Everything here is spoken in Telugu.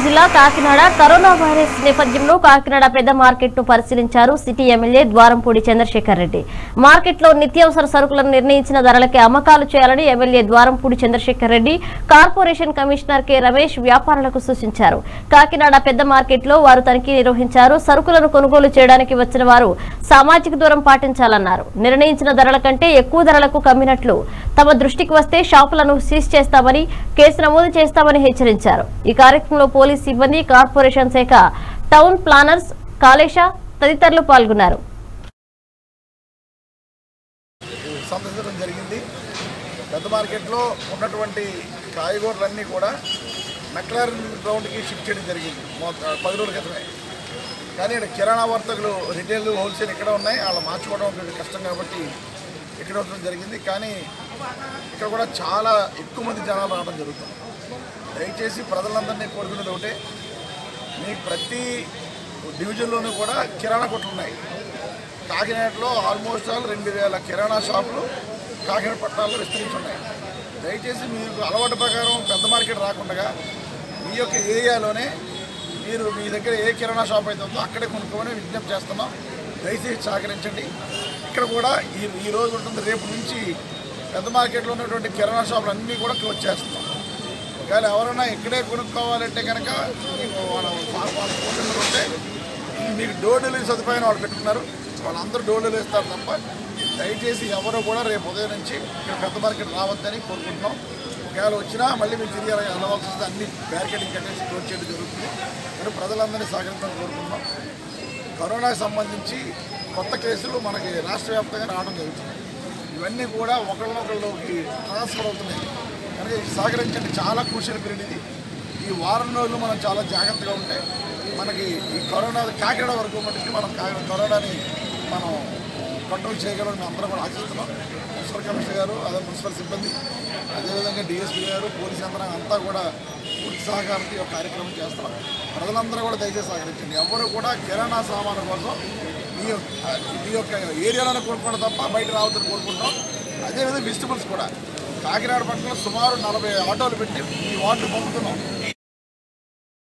జిల్లా కాకినాడ కరోనా వైరస్ నేపథ్యంలో కాకినాడ పెద్ద మార్కెట్ ను పరిశీలించారు city MLA Dwarampudi Chandrasekhar Reddy market లో నిత్యావసర సరుకులను నిర్ణయించిన ధరలకే అమ్మకాలు చేయాలని MLA Dwarampudi Chandrasekhar Reddy corporation commissioner K Ramesh వ్యాపారులకు సూచించారు కాకినాడ పెద్ద మార్కెట్ లో వారు తనిఖీ నిర్వహించారు సరుకులను కొనుగోలు చేయడానికి వచ్చిన వారు సామాజిక దూరం పాటించాలన్నారు నిర్ణయించిన ధరల కంటే ఎక్కువ ధరలకు కమ్మినట్లు తమ దృష్టికి వస్తే షాపులను సీజ్ చేస్తామని కేసు నమోదు చేస్తామని హెచ్చరించారు ఈ కార్యక్రమంలో పోలీస్ సిబ్బంది కార్పొరేషన్ శాఖ టౌన్ ప్లానర్స్ కాళేశ తదితరులు పాల్గొన్నారు సందర్శించడం జరిగింది పెద్ద మార్కెట్లో ఉన్నటువంటి కాయగూరలన్నీ కూడా మెక్లారన్ గ్రౌండ్కి షిఫ్ట్ చేయడం జరిగింది మొ- పది రోజుల క్రితమే కానీ ఇక్కడ కిరాణా వర్తకులు రిటైల్ హోల్సేల్ ఇక్కడ ఉన్నాయి వాళ్ళు మార్చుకోవడం కొంచెం కష్టం కాబట్టి ఇక్కడ ఉండడం జరిగింది కానీ ఇక్కడ కూడా చాలా ఎక్కువ మంది జనాలు రావడం జరుగుతుంది దయచేసి ప్రజలందరినీ కోరుకునేది ఒకటే మీకు ప్రతి డివిజన్లోనూ కూడా కిరాణా కొట్లు ఉన్నాయి కాకినాడలో ఆల్మోస్ట్ ఆల్ రెండు వేల కిరాణా షాపులు కాకినాడ పట్టణాల్లో విస్తరించి ఉన్నాయి దయచేసి మీకు అలవాటు ప్రకారం పెద్ద మార్కెట్ రాకుండా మీ యొక్క ఏరియాలోనే మీరు మీ దగ్గర ఏ కిరాణా షాప్ అయితే ఉందో అక్కడే కొనుక్కోమని విజ్ఞప్తి చేస్తున్నాం దయచేసి సహకరించండి ఇక్కడ కూడా ఈ ఈ రోజు ఉంటుంది రేపు నుంచి పెద్ద మార్కెట్లో ఉన్నటువంటి కిరాణా షాపులు అన్నీ కూడా క్లోజ్ చేస్తున్నాం కానీ ఎవరైనా ఇక్కడే కొనుక్కోవాలంటే కనుక మీకు వాళ్ళ వాళ్ళ వాళ్ళ ఫోన్ నెంబర్ ఉంటే మీకు డోర్ డెలివరీ సదుపాయం వాళ్ళు పెట్టుకున్నారు వాళ్ళందరూ డోర్ డెలివరీ ఇస్తారు తప్ప దయచేసి ఎవరు కూడా రేపు ఉదయం నుంచి ఇక్కడ పెద్ద మార్కెట్ రావద్దని కోరుకుంటున్నాం ఒకవేళ వచ్చినా మళ్ళీ మీరు తిరిగి వెళ్ళవలసి వస్తే అన్ని బ్యారికేడింగ్ కట్టేసి క్లోజ్ చేయడం జరుగుతుంది కానీ ప్రజలందరినీ సహకరించాలని కోరుకుంటున్నాం కరోనాకి సంబంధించి కొత్త కేసులు మనకి రాష్ట్ర వ్యాప్తంగా రావడం జరుగుతుంది ఇవన్నీ కూడా ఒకళ్ళనొకళ్ళకి ట్రాన్స్ఫర్ అవుతున్నాయి కనుక ఇది సహకరించండి చాలా క్రూషియల్ పీరియడ్ ఇది ఈ వారం రోజులు మనం చాలా జాగ్రత్తగా ఉంటే మనకి ఈ కరోనా కాకినాడ వరకు మటుకి మనం కా- కరోనాని మనం కంట్రోల్ చేయగలని అందరం కూడా ఆశిస్తున్నాం మున్సిపల్ కమిషనర్ గారు అదే మున్సిపల్ సిబ్బంది అదేవిధంగా డిఎస్పీ గారు పోలీస్ యంత్రాంగం అంతా కూడా పూర్తి సహకారంతో ఈ యొక్క కార్యక్రమం చేస్తాం ప్రజలందరూ కూడా దయచేసి సహకరించండి ఎవరు కూడా కిరాణా సామాను కోసం ఈ యొక్క ఈ యొక్క ఏరియాలోనే కోరుకోవడం తప్ప బయట రావద్దని కోరుకుంటాం అదేవిధంగా వెజిటబుల్స్ కూడా కాకినాడ పట్టణంలో సుమారు నలభై ఆటోలు పెట్టి ఈ వార్డు పంపుతున్నాం